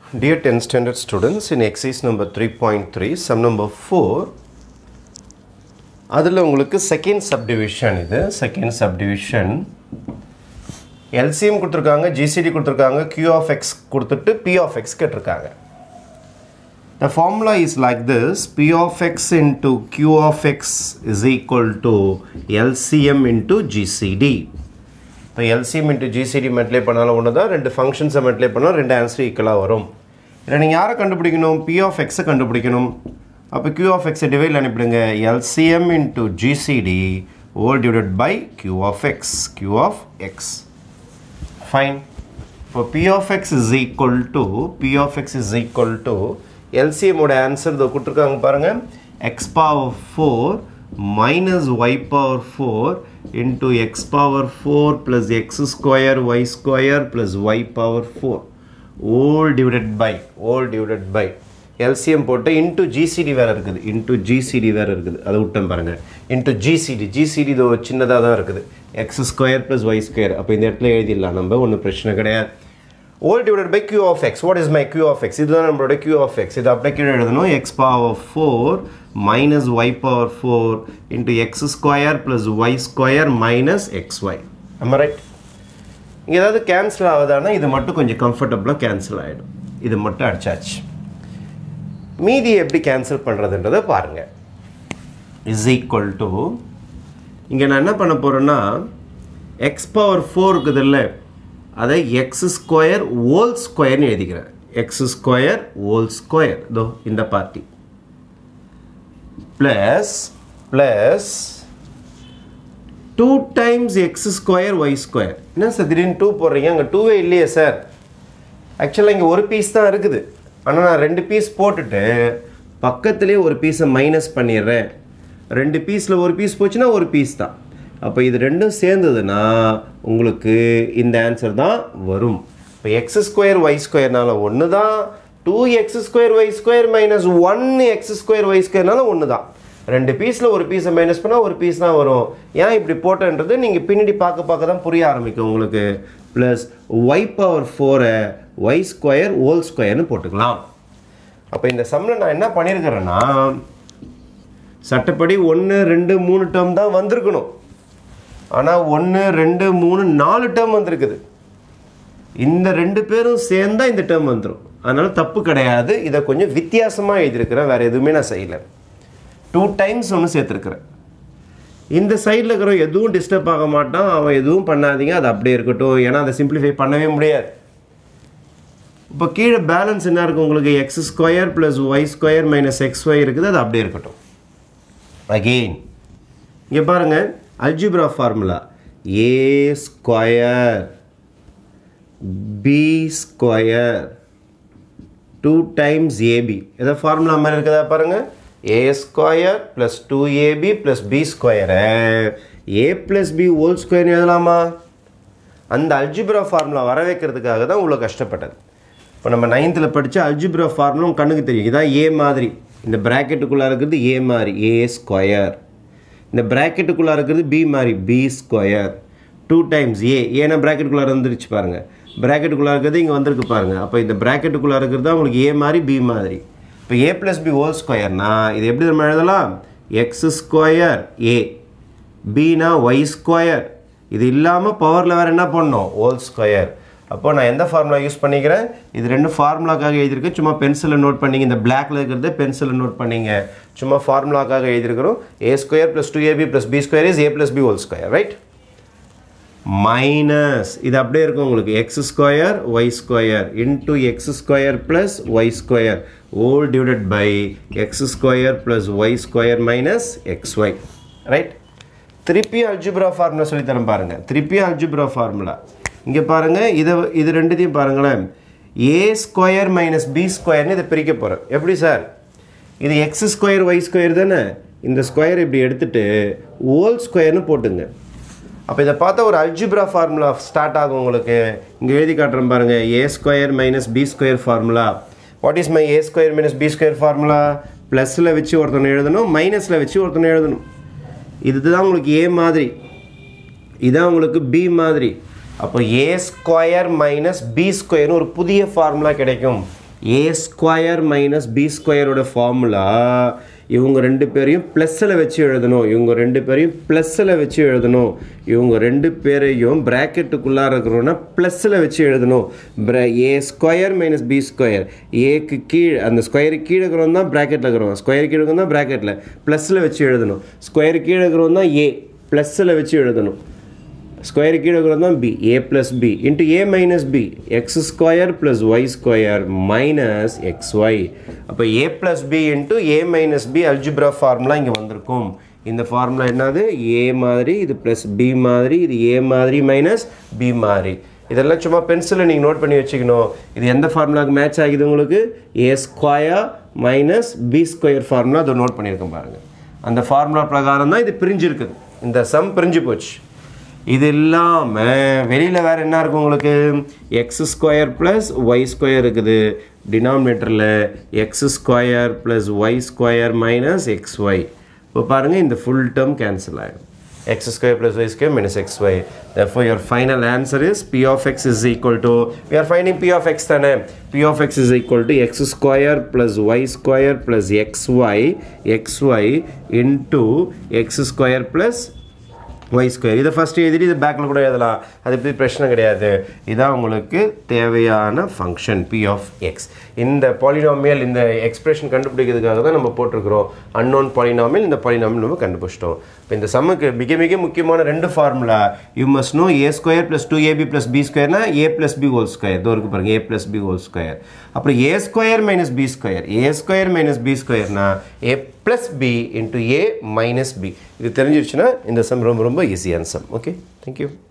Dear 10th standard students, in exercise number 3.3, sum number 4, அதில் உங்களுக்கு second subdivision இது second subdivision LCM கொடுத்துருக்காங்க GCD கொடுத்துருக்காங்க கியூ ஆஃப் எக்ஸ் கொடுத்துட்டு பி ஆஃப் எக்ஸ் கேட்டிருக்காங்க The formula is like this P of x into Q of x is equal to LCM into GCD. இப்போ LCM into GCD மெட்லே பண்ணாலும் ஒன்று தான் ரெண்டு ஃபங்க்ஷன்ஸை மெட்லே பண்ணாலும் ரெண்டு ஆன்சர் ஈக்குவலாக வரும் இதில் நீங்கள் யாரை கண்டுபிடிக்கணும் P of x கண்டுபிடிக்கணும் அப்போ Q of x டிவைடில் அனுப்பிடுங்க LCM into GCD all divided by Q of x Q of x fine இப்போ P of x is equal to P of x is equal to LCM ஓட answer இதோ கொடுத்துருக்காங்க பாருங்க x power 4 minus y power 4 into x power 4 plus x square y square plus y power 4 all divided by all divided by LCM போட்டு into GCD வேறு இருக்குது into GCD வேறு இருக்குது அதை விட்டேன் பாருங்கள் இன்ட்டு ஜிசிடி ஜிசிடி இதோ சின்னதாக தான் இருக்குது x square plus y square அப்போ இந்த இடத்துல எழுதிடலாம் நம்ம ஒன்றும் பிரச்சனை கிடையாது whole divided by q of x what is my q of x இதுதான் நம்மளோட கியூ ஆஃப் எக்ஸ் இது அப்படியே கீழே எழுதணும் x power four minus y power four into x square plus y square minus x y நம்ம right இங்கே ஏதாவது cancel ஆகுதானா இது மட்டும் கொஞ்சம் கம்ஃபர்டபுளாக கேன்சல் ஆகிடும் இது மட்டும் அடிச்சாச்சு மீதி எப்படி கேன்சல் பண்ணுறதுன்றதை பாருங்கள் இஸ் ஈக்குவல் டு இங்கே நான் என்ன பண்ண போகிறேன்னா எக்ஸ் பவர் ஃபோர் இருக்குதுல்ல அதை எக்ஸ் ஸ்கொயர் ஓல் ஸ்கொயர்னு எழுதிக்கிறேன் எக்ஸ் ஸ்கொயர் ஓல் ஸ்கொயர் தோ இந்த party plus plus two times x square y square என்ன சார் திடீர்னு டூ போடுறீங்க அங்கே டூவே இல்லையே சார் ஆக்சுவலாக இங்கே ஒரு பீஸ் தான் இருக்குது ஆனால் நான் ரெண்டு பீஸ் போட்டுட்டு பக்கத்துலேயே ஒரு பீஸை மைனஸ் பண்ணிடுறேன் ரெண்டு பீஸில் ஒரு பீஸ் போச்சுன்னா ஒரு பீஸ் தான் அப்போ இது ரெண்டும் சேர்ந்ததுன்னா உங்களுக்கு இந்த ஆன்சர் தான் வரும் இப்போ எக்ஸ் ஸ்கொயர் ஒய் ஸ்கொயர்னால ஒன்று தான் two x square y square minus one x square y ஸ்கொயர்னால ஒன்று தான் ரெண்டு பீஸில் ஒரு பீஸை மைனஸ் பண்ணால் ஒரு பீஸ் தான் வரும் ஏன் இப்படி போட்டன்றது நீங்கள் பின்னாடி பார்க்க பார்க்க தான் புரிய ஆரம்பிக்கும் உங்களுக்கு ப்ளஸ் ஒய் பவர் ஃபோரை ஒய் ஸ்கொயர் ஓல் ஸ்கொயர்னு போட்டுக்கலாம் அப்போ இந்த சம்மில் நான் என்ன பண்ணியிருக்கிறேன்னா சட்டப்படி ஒன்று ரெண்டு மூணு டேர்ம் தான் வந்திருக்கணும் ஆனால் ஒன்று ரெண்டு மூணு நாலு டேர்ம் வந்திருக்குது இந்த ரெண்டு பேரும் சேர்ந்தா இந்த டேர்ம் வந்துடும் அதனால் தப்பு கிடையாது இதை கொஞ்சம் வித்தியாசமாக எழுதியிருக்கிறேன் வேறு எதுவுமே நான் செய்யலை டூ டைம்ஸ் ஒன்று சேர்த்துருக்குறேன் இந்த சைடில் இருக்கிற எதுவும் டிஸ்டர்ப் ஆக மாட்டான் அவன் எதுவும் பண்ணாதீங்க அது அப்படியே இருக்கட்டும் ஏன்னா அதை சிம்பிளிஃபை பண்ணவே முடியாது இப்போ கீழே பேலன்ஸ் என்ன இருக்குது உங்களுக்கு x square plus y square minus x y இருக்குது அது அப்படியே இருக்கட்டும் அகெயின் இங்கே பாருங்கள் algebra formula a square b square two times ab எதை ஃபார்முலா மாதிரி இருக்குதா பாருங்கள் a square plus two ab plus b ஸ்கொயரை ஏ ப்ளஸ் பி ஹோல் ஸ்கொயர்னு எழுதலாமா அந்த அல்ஜிப்ரா ஃபார்முலா வர வைக்கிறதுக்காக தான் இவ்வளோ கஷ்டப்பட்டது இப்போ நம்ம நைன்த்தில் படித்த அல்ஜிப்ரா ஃபார்முலா கண்ணுக்கு தெரியும் இதான் ஏ மாதிரி இந்த ப்ராக்கெட்டுக்குள்ளே இருக்கிறது ஏ மாதிரி ஏ ஸ்கொயர் இந்த ப்ராக்கெட்டுக்குள்ளே இருக்கிறது பி மாதிரி b square two times a ஏன்னா ப்ராக்கெட்டுக்குள்ளே இருந்துருச்சு பாருங்கள் ப்ராக்கெட்டுக்குள்ளே இருக்கிறது இங்கே வந்திருக்கு பாருங்கள் அப்போ இந்த ப்ராக்கெட்டுக்குள்ளே இருக்கிறது தான் உங்களுக்கு ஏ மாதிரி பி மாதிரி இப்போ ஏ ப்ளஸ் பி ஹோல் ஸ்கொயர்னா இது எப்படி நம்ம எழுதலாம் எக்ஸ் ஸ்கொயர் ஏ பினா ஒய் ஸ்கொயர் இது இல்லாமல் பவரில் வேறு என்ன பண்ணணும் ஹோல் ஸ்கொயர் அப்போ நான் எந்த ஃபார்முலா யூஸ் பண்ணிக்கிறேன் இது ரெண்டு ஃபார்முலாக்காக எழுதியிருக்கேன் சும்மா பென்சிலில் நோட் பண்ணிங்க இந்த பிளாக்ல இருக்கிறது பென்சிலில் நோட் பண்ணிங்க சும்மா ஃபார்முலாக்காக எழுதியிருக்கிறோம் a square plus two ab plus b square is a plus b whole square right minus இது அப்படியே இருக்கும் உங்களுக்கு x square y square into x square plus y square whole divided by x square plus y square minus x y right திருப்பி algebra formula சொல்லித்தரேன் பாருங்கள் திருப்பி algebra formula இங்கே பாருங்கள் இதை இது ரெண்டுத்தையும் பாருங்களேன் ஏ ஸ்கொயர் மைனஸ் பி ஸ்கொயர்னு இதை பிரிக்க போகிறேன் எப்படி சார் இது எக்ஸ் ஸ்கொயர் ஒய் ஸ்கொயர் தானே இந்த ஸ்கொயர் இப்படி எடுத்துட்டு ஓல் ஸ்கொயர்னு போட்டுங்க அப்போ இதை பார்த்தா ஒரு அல்ஜிப்ரா ஃபார்முலா ஸ்டார்ட் ஆகும் உங்களுக்கு இங்கே எழுதி காட்டுறேன் பாருங்கள் a square minus b square formula what is my a square minus b square formula ப்ளஸில் வச்சு ஒருத்தனை எழுதணும் மைனஸில் வச்சு ஒருத்தனை எழுதணும் இதுதான் உங்களுக்கு ஏ மாதிரி இதான் உங்களுக்கு பி மாதிரி அப்போ ஏ ஸ்கொயர் மைனஸ் பி ஸ்கொயர்னு ஒரு புதிய ஃபார்முலா கிடைக்கும் ஏ ஸ்கொயர் மைனஸ் பி ஸ்கொயரோட ஃபார்முலா இவங்க ரெண்டு பேரையும் ப்ளஸ்ஸில் வச்சு எழுதணும் இவங்க ரெண்டு பேரையும் ப்ளஸ்ஸில் வச்சு எழுதணும் இவங்க ரெண்டு பேரையும் ப்ராக்கெட்டுக்குள்ளார இருக்கிறோன்னா ப்ளஸ்ஸில் வச்சு எழுதணும் ப்ர a square minus b square ஏக்கு கீழ் அந்த ஸ்கொயருக்கு கீழே இருக்கிறவங்க தான் ப்ராக்கெட்டில் இருக்கிறோம் ஸ்கொயர் கீழே இருக்கிறவங்க தான் ப்ராக்கெட்டில் ப்ளஸ்ஸில் வச்சு எழுதணும் ஸ்கொயர் கீழே இருக்கிறவங்க தான் ஏ ப்ளஸ்ஸில் வச்சு எழுதணும் ஸ்கொயர் கீழே இருக்கிறது தான் b a plus b into a minus b x square plus y square minus x y அப்போ a plus b into a minus b algebra formula இங்கே வந்திருக்கும் இந்த ஃபார்முலா என்னது ஏ மாதிரி இது ப்ளஸ் பி மாதிரி இது ஏ மாதிரி மைனஸ் பி மாதிரி இதெல்லாம் சும்மா பென்சிலில் நீங்கள் நோட் பண்ணி வச்சுக்கணும் இது எந்த ஃபார்முலாவுக்கு மேட்ச் ஆகுது உங்களுக்கு a square minus b square formula அதை நோட் பண்ணியிருக்கேன் பாருங்கள் அந்த ஃபார்முலா பிரகாரம் தான் இது பிரிஞ்சிருக்குது இந்த சம் பிரிஞ்சு போச்சு இது இல்லாமல் வெளியில் வேறு என்ன இருக்கும் உங்களுக்கு x square plus y square இருக்குது டினாமினேட்டரில் x square plus y square minus x y இப்போ பாருங்கள் இந்த ஃபுல் டேர்ம் கேன்சல் ஆகிடும் x square plus y square minus xy. Therefore, your final answer is p of x is equal to, we are finding p of x தானே p of x is equal to x square plus y square plus xy xy into x square plus y square இதை first எழுதிட்டு இது பேக்கில் கூட எழுதலாம் அது பற்றி பிரச்சனை கிடையாது இதான் உங்களுக்கு தேவையான ஃபங்க்ஷன் பி ஆஃப் எக்ஸ் இந்த பாலினாமியல் இந்த எக்ஸ்பிரஷன் கண்டுபிடிக்கிறதுக்காக தான் நம்ம போட்டிருக்கிறோம் அன்னோன் பாலினாமியல் இந்த பாலினாமியல் நம்ம கண்டுபிடிச்சிட்டோம் இப்போ இந்த சம்முக்கு மிக மிக முக்கியமான ரெண்டு formula you must know a square plus two ab plus b ஸ்கொயர்னா a plus b whole square இதோ இருக்கு பாருங்க a plus b whole square அப்புறம் a square minus b square a square minus b ஸ்கொயர்னா a plus b into a minus b இது தெரிஞ்சிருச்சுன்னா இந்த some ரொம்ப ரொம்ப ஈஸியான சம் ஓகே தேங்க்யூ